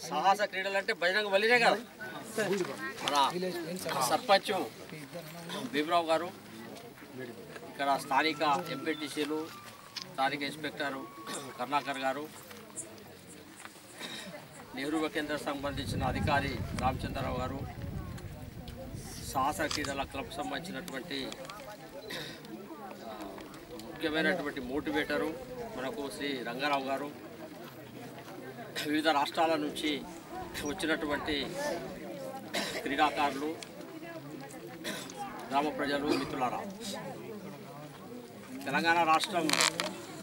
సాహస క్రీడలు అంటే బజరంగ బలినే కదా మన సర్పంచ్ భీమరావు గారు ఇక్కడ స్థానిక ఎంపీటీసీలు స్థానిక ఇన్స్పెక్టర్ కర్ణాకర్ గారు నెహ్రూ కేంద్ర సంబంధించిన అధికారి రామచంద్రరావు గారు సాహస క్రీడల క్లబ్ సంబంధించినటువంటి ఆ, ముఖ్యమైనటువంటి మోటివేటరు మనకు శ్రీ రంగారావు గారు వివిధ రాష్ట్రాల నుంచి వచ్చినటువంటి క్రీడాకారులు గ్రామ ప్రజలు మిత్రులారా తెలంగాణ రాష్ట్రం